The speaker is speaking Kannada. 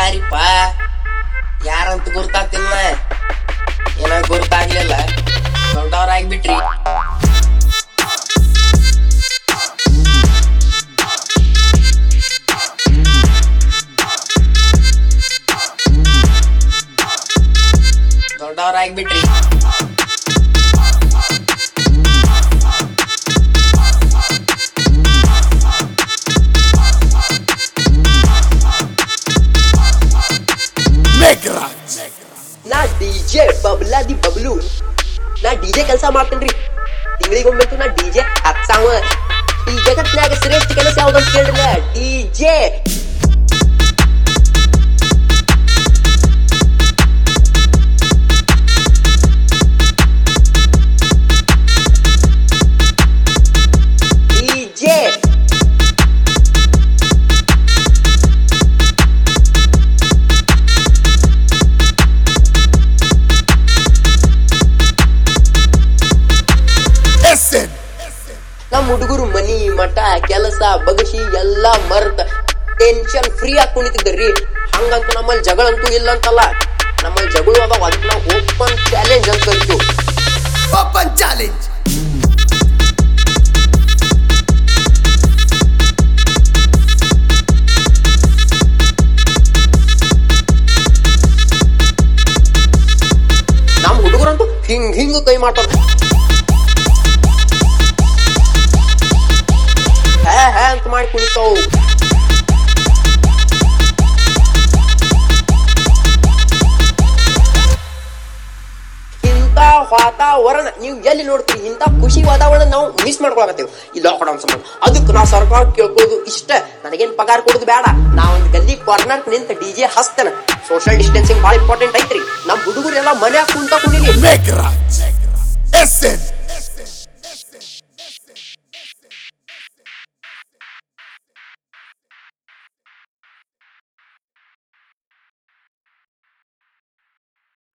ಯಾರಿಪ್ಪ ಯಾರಂತ ಗುರ್ತಾತಿಲ್ಲ ಏನ ಗುರ್ತಾಗ್ಲಿಲ್ಲ ದೊಡ್ಡವ್ರಾಗ್ಬಿಟ್ರಿ ದೊಡ್ಡವ್ರಾಗ್ಬಿಟ್ರಿ ನಾ ಡಿಜೆ ಬಬ್ಲಾದಿ ಬಬ್ಲು ನಾ ಡಿಜೆ ಕೆಲಸ ಮಾಡ್ತೇನ್ರಿ ತಿಂಗಳಿಗೊಮ್ಮೆ ನಾ ಡಿಜೆ ಹತ್ತಾವ ಈ ಜಗತ್ನಾಗ ಶ್ರೇಷ್ಠ ಕೆಲಸ ಯಾವ್ದಂತ ಕೇಳ್ರಿ ಡಿಜೆ ಡಿಜೆ ನಮ್ ಹುಡುಗರು ಮನಿ ಮಠ ಕೆಲಸ ಬಗಸಿ ಎಲ್ಲಾ ಮರ್ತ ಟೆನ್ಷನ್ ಫ್ರೀ ಆಗಿ ಕುಣಿತಿದ್ದರಿ ಹಂಗಂತ ನಮ್ಮಲ್ಲಿ ಜಗಳ ಅಂತೂ ಇಲ್ಲ ಅಂತಲ್ಲ ನಮ್ಮಲ್ಲಿ ಜಗಳು ಅದಾವ ಅದಕ್ಕೆ ನಾವು ಓಪನ್ ಚಾಲೆಂಜ್ ಅಂತ ಕರಿತೀವಿ Open challenge. ನಮ್ ಹುಡುಗರಂತೂ ಹಿಂಗ್ ಹಿಂಗ್ ಕೈ ಮಾಡ್ತಾರ ಹೇ ಹೇ ಅಂತ ಮಾಡಿ ಕುಣಿತಾವು ಇಂಥ ವಾತಾವರಣ ನೀವು ಎಲ್ಲಿ ನೋಡ್ತೀರಿ ಇಂಥ ಖುಷಿ ವಾತಾವರಣ ನಾವು ಮಿಸ್ ಮಾಡ್ಕೊಳಕತ್ತೀವಿ ಈ ಲಾಕ್ಡೌನ್ ಸಂಬಂಧ ಅದಕ್ಕೆ ನಾವು ಸರ್ಕಾರ ಕೇಳ್ಕೊಳ್ಳೋದು ಇಷ್ಟ ನನಗೇನ್ ಪಗಾರ ಕೊಡೋದು ಬೇಡ ನಾ ಒಂದು ಗಲ್ಲಿ ಕಾರ್ನರ್ ನಿಂತ ಡಿ ಜೆ ಹಸ್ತೇನೆ ಸೋಷಿಯಲ್ ಡಿಸ್ಟೆನ್ಸಿಂಗ್ ಭಾಳ ಇಂಪಾರ್ಟೆಂಟ್ ಐತ್ರಿ ನಮ್ಮ ಹುಡುಗರೆಲ್ಲ ಮನ್ಯಾಗ ಕುಂತ ಕುಣಿಲಿ Make right. SN.